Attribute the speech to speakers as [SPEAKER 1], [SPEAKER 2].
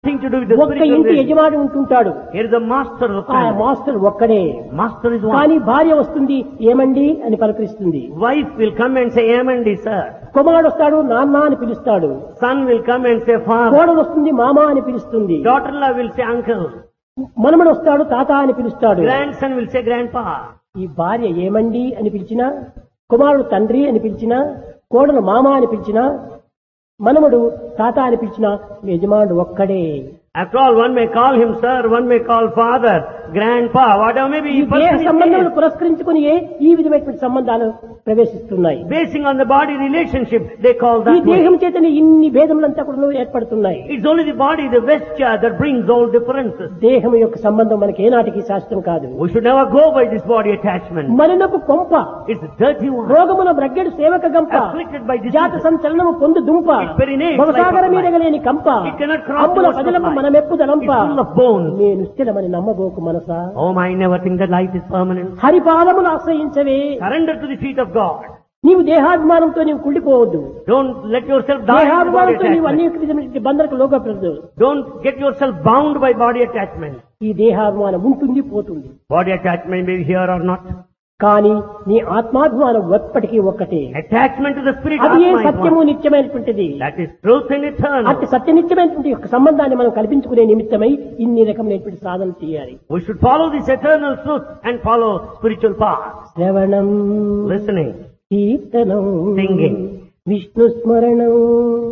[SPEAKER 1] Nothing to do with the
[SPEAKER 2] ఒక్క
[SPEAKER 1] spiritual
[SPEAKER 2] ఇంటి
[SPEAKER 1] realm.
[SPEAKER 2] యజమాని ఉంటుంటాడు
[SPEAKER 1] Here is the master of the
[SPEAKER 2] ఆ
[SPEAKER 1] family.
[SPEAKER 2] మాస్టర్ ఒక్కడే
[SPEAKER 1] Master is one.
[SPEAKER 2] కానీ భార్య వస్తుంది ఏమండి అని పలకరిస్తుంది
[SPEAKER 1] Wife will come and say, Amandi, sir.
[SPEAKER 2] కుమారుడు వస్తాడు నాన్న అని పిలుస్తాడు
[SPEAKER 1] Son will come and say, father.
[SPEAKER 2] కోడలు వస్తుంది మామ అని పిలుస్తుంది
[SPEAKER 1] Daughter-in-law will say, uncle.
[SPEAKER 2] మనమడు వస్తాడు తాత అని పిలుస్తాడు
[SPEAKER 1] Grandson will say, grandpa.
[SPEAKER 2] ఈ భార్య ఏమండి అని పిలిచినా కుమారుడు తండ్రి అని పిలిచినా కోడలు మామ అని పిలిచినా మనముడు తాత అని పిలిచినా యజమానుడు ఒక్కడే
[SPEAKER 1] After all, one may call him sir, one may call father, grandpa, whatever may be.
[SPEAKER 2] ఈ
[SPEAKER 1] he
[SPEAKER 2] దేహ
[SPEAKER 1] person is
[SPEAKER 2] సంబంధములు
[SPEAKER 1] there.
[SPEAKER 2] పురస్కరించుకుని ఈ విధమైనటువంటి సంబంధాలు ప్రవేశిస్తున్నాయి
[SPEAKER 1] Basing on the body relationship, they call
[SPEAKER 2] ఈ
[SPEAKER 1] that way.
[SPEAKER 2] దేహం చేతనే ఇన్ని భేదములంతా కూడా ఏర్పడుతున్నాయి
[SPEAKER 1] It's only the body, the vesture that brings all differences.
[SPEAKER 2] దేహం యొక్క సంబంధం మనకి ఏనాటికి శాస్త్రం కాదు
[SPEAKER 1] We should never go by this body attachment.
[SPEAKER 2] మలినపు కొంప
[SPEAKER 1] It's a dirty one.
[SPEAKER 2] రోగమున బ్రగ్గడు సేవక గంప
[SPEAKER 1] Afflicted by
[SPEAKER 2] జాత
[SPEAKER 1] disease.
[SPEAKER 2] సంచలనము పొందు దుంప
[SPEAKER 1] It perinates
[SPEAKER 2] భవసాగర
[SPEAKER 1] like a
[SPEAKER 2] మీదగలేని కంప
[SPEAKER 1] It cannot cross
[SPEAKER 2] అంబుల
[SPEAKER 1] the ocean
[SPEAKER 2] పదలము
[SPEAKER 1] of life.
[SPEAKER 2] మనమెప్పుదలంప
[SPEAKER 1] It's full of bones.
[SPEAKER 2] నేను స్థిరమని నమ్మబోకు మనసా
[SPEAKER 1] Oh, I never think that life is permanent.
[SPEAKER 2] హరిపాదములు ఆశ్రయించవే
[SPEAKER 1] Surrender to the feet of God.
[SPEAKER 2] నీవు దేహాభిమానంతో నీవు కుళ్ళిపోవద్దు
[SPEAKER 1] Don't let yourself die in the body
[SPEAKER 2] దేహాభిమానంతో నీవు
[SPEAKER 1] attachment.
[SPEAKER 2] అనేక విధమైన బంధనకు లోకపడదు
[SPEAKER 1] Don't get yourself bound by body attachment.
[SPEAKER 2] ఈ దేహాభిమానం ఉంటుంది పోతుంది
[SPEAKER 1] Body attachment may be here or not.
[SPEAKER 2] కానీ నీ ఆత్మాభిమానం ఎప్పటికీ ఒక్కటే
[SPEAKER 1] Attachment to the spirit
[SPEAKER 2] అది ఏ
[SPEAKER 1] Atma is
[SPEAKER 2] సత్యము
[SPEAKER 1] one.
[SPEAKER 2] నిత్యమైనటువంటిది
[SPEAKER 1] That is truth and eternal.
[SPEAKER 2] అట్టి సత్యనిత్యమైనటువంటి యొక్క సంబంధాన్ని మనం కల్పించుకునే నిమిత్తమై ఇన్ని రకమైనటువంటి సాధన చేయాలి
[SPEAKER 1] We should follow this eternal truth and follow spiritual path.
[SPEAKER 2] శ్రవణం
[SPEAKER 1] Listening.
[SPEAKER 2] కీర్తనం
[SPEAKER 1] Singing.
[SPEAKER 2] విష్ణు స్మరణం